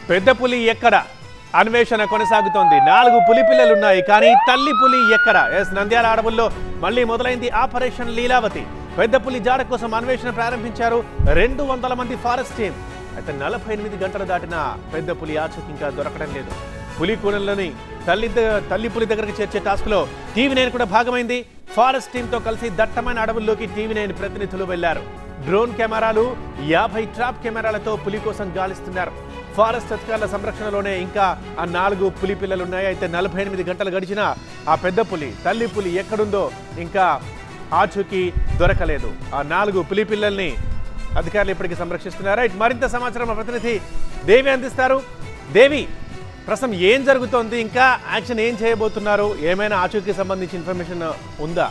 పెద్ద పులి ఎక్కడ అన్వేషణ కొనసాగుతోంది నాలుగు పులి పిల్లలున్నాయి కానీ తల్లి పులి ఎక్కడ ఎస్ నంద్యాల అడవుల్లో మళ్ళీ మొదలైంది ఆపరేషన్ లీలావతి పెద్ద పులి జాడ కోసం అన్వేషణ ప్రారంభించారు రెండు వందల మంది ఫారెస్ట్ టీం అయితే నలభై ఎనిమిది గంటలు దాటిన పెద్ద పులి ఆచూకి ఇంకా దొరకడం లేదు పులి కూనల్లోని తల్లి ద- తల్లి పులి దగ్గరకు చేర్చే టాస్క్ లో టీవీ నైన్ కూడా భాగమైంది ఫారెస్ట్ టీంతో కలిసి దట్టమైన అడవుల్లోకి టీవీ నైన్ ప్రతినిధులు వెళ్లారు డ్రోన్ కెమెరాలు యాభై ట్రాప్ కెమెరాలతో పులి కోసం గాలిస్తున్నారు ఫారెస్ట్ అధికారుల సంరక్షణలోనే ఇంకా ఆ నాలుగు పులి పిల్లలు ఉన్నాయి అయితే నలభై ఎనిమిది గంటలు గడిచినా ఆ పెద్ద పులి తల్లి పులి ఎక్కడుందో ఇంకా ఆచూకీ దొరకలేదు ఆ నాలుగు పులి పిల్లల్ని అధికారులు ఇప్పటికీ సంరక్షిస్తున్నారు రైట్ మరింత సమాచారం మా ప్రతినిధి దేవి అందిస్తారు దేవి ప్రస్తుతం ఏం జరుగుతోంది ఇంకా యాక్షన్ ఏం చేయబోతున్నారు ఏమైనా ఆచూకీ సంబంధించి ఇన్ఫర్మేషన్ ఉందా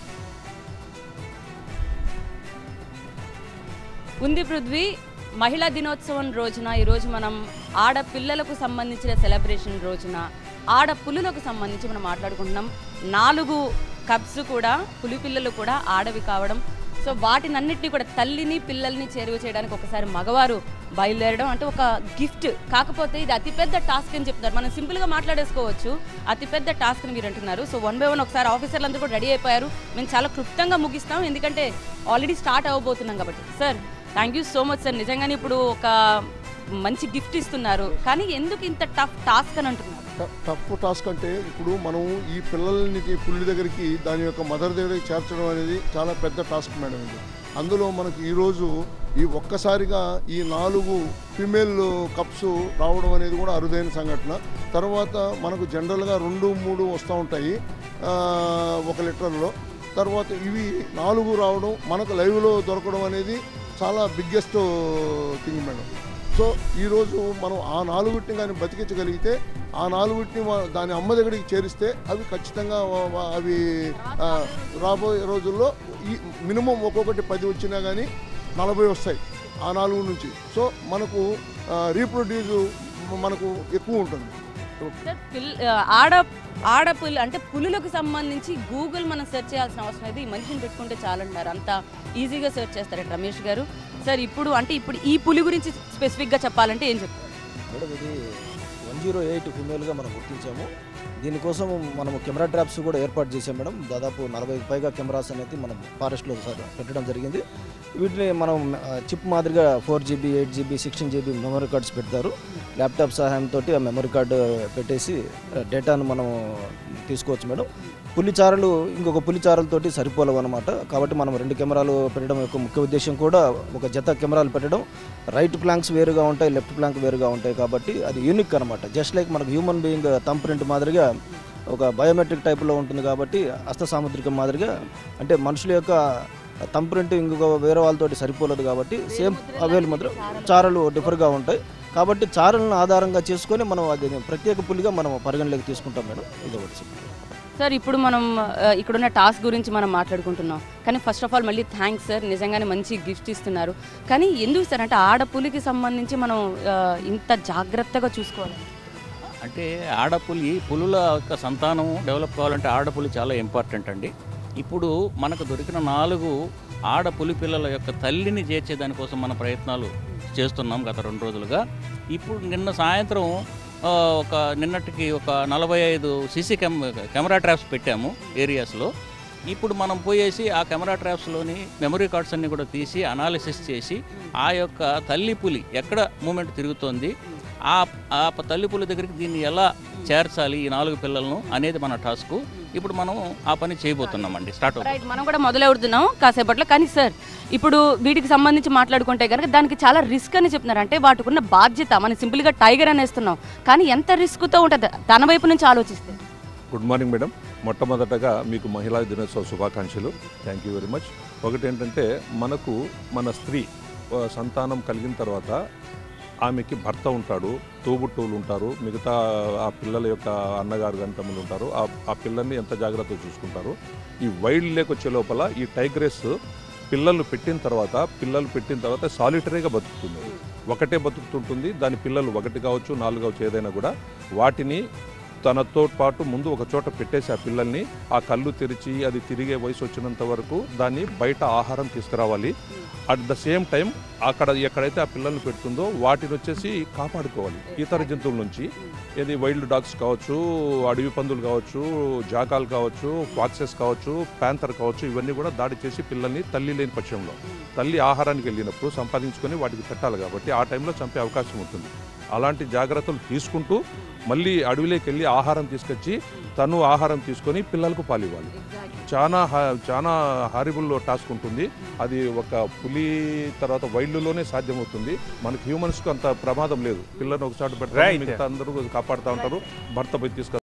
ఉంది పృథ్వీ మహిళా దినోత్సవం రోజున ఈరోజు మనం ఆడపిల్లలకు సంబంధించిన సెలబ్రేషన్ రోజున ఆడ పులులకు సంబంధించి మనం మాట్లాడుకుంటున్నాం నాలుగు కప్స్ కూడా పులి పిల్లలు కూడా ఆడవి కావడం సో వాటినన్నిటిని కూడా తల్లిని పిల్లల్ని చేరువ చేయడానికి ఒకసారి మగవారు బయలుదేరడం అంటే ఒక గిఫ్ట్ కాకపోతే ఇది అతిపెద్ద టాస్క్ అని చెప్తున్నారు మనం సింపుల్గా మాట్లాడేసుకోవచ్చు అతిపెద్ద టాస్క్ అని మీరు అంటున్నారు సో వన్ బై వన్ ఒకసారి ఆఫీసర్లు అందరూ కూడా రెడీ అయిపోయారు మేము చాలా క్లుప్తంగా ముగిస్తాం ఎందుకంటే ఆల్రెడీ స్టార్ట్ అవ్వబోతున్నాం కాబట్టి sir thank you so much sir నిజంగానే ఇప్పుడు ఒక మంచి గిఫ్ట్ ఇస్తున్నారు కానీ ఎందుకు ఇంత టఫ్ టాస్క్ అని అంటున్నారు ట- టఫ్ టాస్క్ అంటే ఇప్పుడు మనం ఈ పిల్లల్ని ఈ పుల్లి దగ్గరికి దాని యొక్క మదర్ దగ్గరికి చేర్చడం అనేది చాలా పెద్ద టాస్క్ మేడం ఇది అందులో మనకి ఈరోజు ఈ ఒక్కసారిగా ఈ నాలుగు ఫిమేల్ కప్స్ రావడం అనేది కూడా అరుదైన సంఘటన తర్వాత మనకు జనరల్గా రెండు మూడు వస్తూ ఉంటాయి ఆ, ఒక లీటర్లో తర్వాత ఇవి నాలుగు రావడం మనకు లైవ్లో దొరకడం అనేది చాలా బిగ్గెస్ట్ థింగ్ మేడం సో ఈరోజు మనం ఆ నాలుగుటిని కానీ బతికించగలిగితే ఆ నాలుగుటిని వా- దాని అమ్మ దగ్గరికి చేరిస్తే అవి ఖచ్చితంగా వా- వా- అవి ఆ, రాబోయే రోజుల్లో ఈ మినిమం ఒక్కొక్కటి పది వచ్చినా కానీ నలభై వస్తాయి ఆ నాలుగు నుంచి సో మనకు రీప్రొడ్యూస్ మనకు ఎక్కువ ఉంటుంది సార్ పిల్ ఆడ ఆడ పులి అంటే పులులకు సంబంధించి గూగుల్ మనం సెర్చ్ చేయాల్సిన అవసరం లేదు ఈ మనిషిని పెట్టుకుంటే చాలంటారు అంత ఈజీగా సెర్చ్ చేస్తారంట రమేష్ గారు సార్ ఇప్పుడు అంటే ఇప్పుడు ఈ పులి గురించి స్పెసిఫిక్గా చెప్పాలంటే ఏం చెప్తారు మేడం ఇది వన్ జీరో ఎయిట్ ఫిమేల్గా మనం గుర్తించాము దీనికోసం మనము కెమెరా ట్రాప్స్ కూడా ఏర్పాటు చేసాం మేడం దాదాపు నలభై పైగా కెమెరాస్ అనేది మనం ఫారెస్ట్లో పెట్టడం జరిగింది వీటిని మనం ఆ, చిప్ మాదిరిగా four GB eight GB sixteen GB memory cards పెడతారు ల్యాప్టాప్ సహాయంతో ఆ మెమరీ కార్డు పెట్టేసి ఆ, డేటాను మనం తీసుకోవచ్చు మేడం పులిచారలు ఇంకొక పులిచారలతోటి సరిపోలేవు అనమాట కాబట్టి మనం రెండు కెమెరాలు పెట్టడం యొక్క ముఖ్య ఉద్దేశం కూడా ఒక జత కెమెరాలు పెట్టడం రైట్ ప్లాంక్స్ వేరుగా ఉంటాయి లెఫ్ట్ ప్లాంక్ వేరుగా ఉంటాయి కాబట్టి అది యూనిక్ అనమాట జస్ట్ లైక్ మనకు హ్యూమన్ బీయింగ్ థంబ్ ప్రింట్ మాదిరిగా ఒక బయోమెట్రిక్ టైప్లో ఉంటుంది కాబట్టి హస్త సాముద్రికం మాదిరిగా అంటే మనుషుల యొక్క థంబ్ ప్రింట్ ఇంకొక వేరే వాళ్ళతోటి సరిపోలేదు కాబట్టి సేమ్ అవేలు ముద్ర చారలు డిఫర్గా ఉంటాయి కాబట్టి చారలను ఆధారంగా చేసుకొని మనం అది ప్రత్యేక పులిగా మనం పరిగణలోకి తీసుకుంటాం మేడం ఇది ఒకటి చెప్పండి. సార్ ఇప్పుడు మనం ఆ, ఇక్కడున్న టాస్క్ గురించి మనం మాట్లాడుకుంటున్నాం కానీ ఫస్ట్ ఆఫ్ ఆల్ మళ్ళీ థ్యాంక్స్ సార్ నిజంగానే మంచి గిఫ్ట్ ఇస్తున్నారు కానీ ఎందుకు సార్ అంటే ఆడపులికి సంబంధించి మనం ఆ, ఇంత జాగ్రత్తగా చూసుకోవాలి అంటే ఆడపులి పులుల యొక్క సంతానం డెవలప్ కావాలంటే ఆడపులి చాలా ఇంపార్టెంట్ అండి ఇప్పుడు మనకు దొరికిన నాలుగు ఆడపులి పిల్లల యొక్క తల్లిని చేర్చే దానికోసం మన ప్రయత్నాలు చేస్తున్నాం గత రెండు రోజులుగా ఇప్పుడు నిన్న సాయంత్రం ఆ, ఒక నిన్నటికి ఒక నలభై ఐదు సీసీ కెమ్ కెమెరా ట్రాప్స్ పెట్టాము ఏరియాస్లో ఇప్పుడు మనం పోయేసి ఆ కెమెరా ట్రాప్స్లోని మెమరీ కార్డ్స్ అన్ని కూడా తీసి అనాలిసిస్ చేసి ఆ యొక్క తల్లి పులి ఎక్కడ మూమెంట్ తిరుగుతోంది ఆ ఆ ప- తల్లి పులి దగ్గరికి దీన్ని ఎలా చేర్చాలి ఈ నాలుగు పిల్లలను అనేది మన టాస్క్ ఇప్పుడు మనం ఆ పని చేయబోతున్నామండి స్టార్ట్ అవుతుంది రైట్ మనం కూడా మొదలవుతున్నాం కాసేపట్లో కానీ సార్ ఇప్పుడు వీటికి సంబంధించి మాట్లాడుకుంటే కనుక దానికి చాలా రిస్క్ అని చెప్తున్నారు అంటే వాటికి ఉన్న బాధ్యత మనం సింపుల్గా టైగర్ అనేస్తున్నాం కానీ ఎంత రిస్క్తో ఉంటుంది తన వైపు నుంచి ఆలోచిస్తే గుడ్ మార్నింగ్ మేడం మొట్టమొదటగా మీకు మహిళా దినోత్సవ శుభాకాంక్షలు థ్యాంక్ యూ వెరీ మచ్ ఒకటి ఏంటంటే మనకు మన స్త్రీ ఆ, సంతానం కలిగిన తర్వాత ఆమెకి భర్త ఉంటాడు తోబుట్టువులు ఉంటారు మిగతా ఆ పిల్లల యొక్క అన్నగారు కానీ తమ్ముళ్ళు ఉంటారు ఆ ఆ పిల్లల్ని ఎంత జాగ్రత్తగా చూసుకుంటారు ఈ వైల్డ్ లేక్ వచ్చే లోపల ఈ టైగ్రెస్ పిల్లలు పెట్టిన తర్వాత పిల్లలు పెట్టిన తర్వాత సాలిటరీగా బతుకుతుంది ఒకటే బతుకుతుంటుంది దాని పిల్లలు ఒకటి కావచ్చు నాలుగు కావచ్చు ఏదైనా కూడా వాటిని తనతో పాటు ముందు ఒక చోట పెట్టేసి ఆ పిల్లల్ని ఆ కళ్ళు తెరిచి అది తిరిగే వయసు వచ్చినంత వరకు దాన్ని బయట ఆహారం తీసుకురావాలి అట్ ద సేమ్ టైం అక్కడ ఎక్కడైతే ఆ పిల్లల్ని పెడుతుందో వాటిని వచ్చేసి కాపాడుకోవాలి ఇతర జంతువుల నుంచి ఇది వైల్డ్ డాగ్స్ కావచ్చు అడవి పందులు కావచ్చు జాకాలు కావచ్చు ఫాక్సెస్ కావచ్చు ప్యాంతర్ కావచ్చు ఇవన్నీ కూడా దాడి చేసి పిల్లల్ని తల్లి లేని పక్షంలో తల్లి ఆహారానికి వెళ్ళినప్పుడు సంపాదించుకొని వాటికి పెట్టాలి కాబట్టి ఆ టైంలో చంపే అవకాశం ఉంటుంది అలాంటి జాగ్రత్తలు తీసుకుంటూ మళ్ళీ అడవిలోకి వెళ్ళి ఆహారం తీసుకొచ్చి తను ఆహారం తీసుకొని పిల్లలకు పాలివ్వాలి చాలా హా- చాలా హారిబుల్ టాస్క్ ఉంటుంది అది ఒక పులి తర్వాత వైల్డ్లోనే సాధ్యమవుతుంది మనకి హ్యూమన్స్కి అంత ప్రమాదం లేదు పిల్లల్ని ఒక చోట Right. పెట్టి మిగతా అందరూ కాపాడుతూ ఉంటారు భర్త పోయి తీసుకు